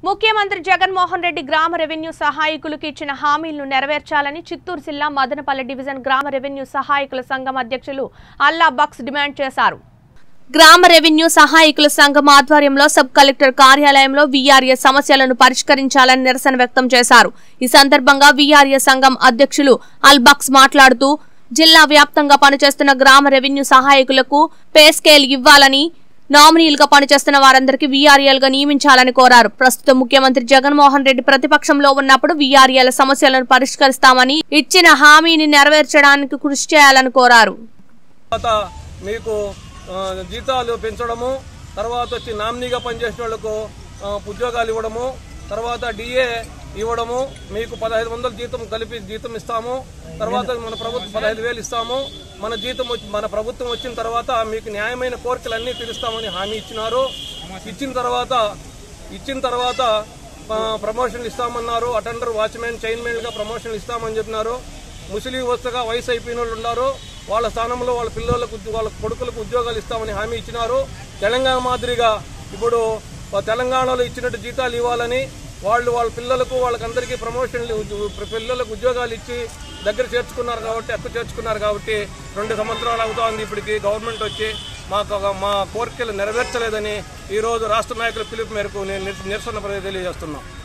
ముఖ్యమంత్రి జగన్మోహన్ రెడ్డి గ్రామ రెవెన్యూ సహాయకులకు ఇచ్చిన హామీలను నెరవేర్చాలని చిత్తూరు జిల్లా మదనపల్లి డివిజన్ గ్రామ రెవెన్యూ సహాయకుల సంఘం అధ్యక్షులు అల్లా బక్స్ డిమాండ్ చేశారు గ్రామ రెవెన్యూ సహాయకుల సంఘం ఆధ్వర్యంలో సబ్ కలెక్టర్ కార్యాలయంలో వీఆర్ఏ సమస్యలను పరిష్కరించాలని నిరసన వ్యక్తం చేశారు ఈ సందర్భంగా వీఆర్ఏ సంఘం అధ్యక్షులు అల్ బక్స్ మాట్లాడుతూ జిల్లా వ్యాప్తంగా పనిచేస్తున్న గ్రామ రెవెన్యూ సహాయకులకు పే స్కేల్ ఇవ్వాలని నామినీలుగా పనిచేస్తున్న వారందరికీ వీఆర్ఏలుగా నియమించాలని కోరారు ప్రస్తుతం ముఖ్యమంత్రి జగన్మోహన్ రెడ్డి ప్రతిపక్షంలో ఉన్నప్పుడు వీఆర్ఏల సమస్యలను పరిష్కరిస్తామని ఇచ్చిన హామీని నెరవేర్చడానికి కృషి చేయాలని కోరారు తర్వాత మీకు ఆ, జీతాలు పెంచడము తర్వాత వచ్చి నామినీగా పనిచేసిన వాళ్ళకు ఆ, ఉద్యోగాలు ఇవ్వడము తర్వాత డిఏ ఇవ్వడము మీకు పదహైదు వందల జీతం కలిపి జీతం ఇస్తాము తర్వాత మన ప్రభుత్వం పదహైదు వేలు ఇస్తాము మన జీతం వచ్చి మన ప్రభుత్వం వచ్చిన తర్వాత మీకు న్యాయమైన కోరికలన్నీ తీరుస్తామని హామీ ఇచ్చినారు ఇచ్చిన తర్వాత ఇచ్చిన తర్వాత ఆ, ప్రమోషన్లు ఇస్తామన్నారు అటెండర్ వాచ్మెన్ చైన్మెన్గా ప్రమోషన్లు ఇస్తామని చెప్పినారు ముసలి వస్తగా వయసు అయిపోయిన వాళ్ళు ఉన్నారు వాళ్ళ స్థానంలో వాళ్ళ పిల్లలకు ఉద్యో- వాళ్ళ కొడుకులకు ఉద్యోగాలు ఇస్తామని హామీ ఇచ్చినారు తెలంగాణ మాదిరిగా ఇప్పుడు తెలంగాణలో ఇచ్చినట్టు జీతాలు ఇవ్వాలని వాళ్ళు వాళ్ళ పిల్లలకు వాళ్ళకందరికీ ప్రమోషన్లు ఉద్యో- పిల్లలకు ఉద్యోగాలు ఇచ్చి దగ్గర చేర్చుకున్నారు కాబట్టి ఎక్కువ చేర్చుకున్నారు కాబట్టి రెండు సంవత్సరాలు అవుతోంది ఇప్పటికి గవర్నమెంట్ వచ్చి మాకు ఒక- మా కోరికలు నెరవేర్చలేదని ఈరోజు రాష్ట్ర నాయకుల పిలుపు మేరకు నేను నిరసన తెలియజేస్తున్నాం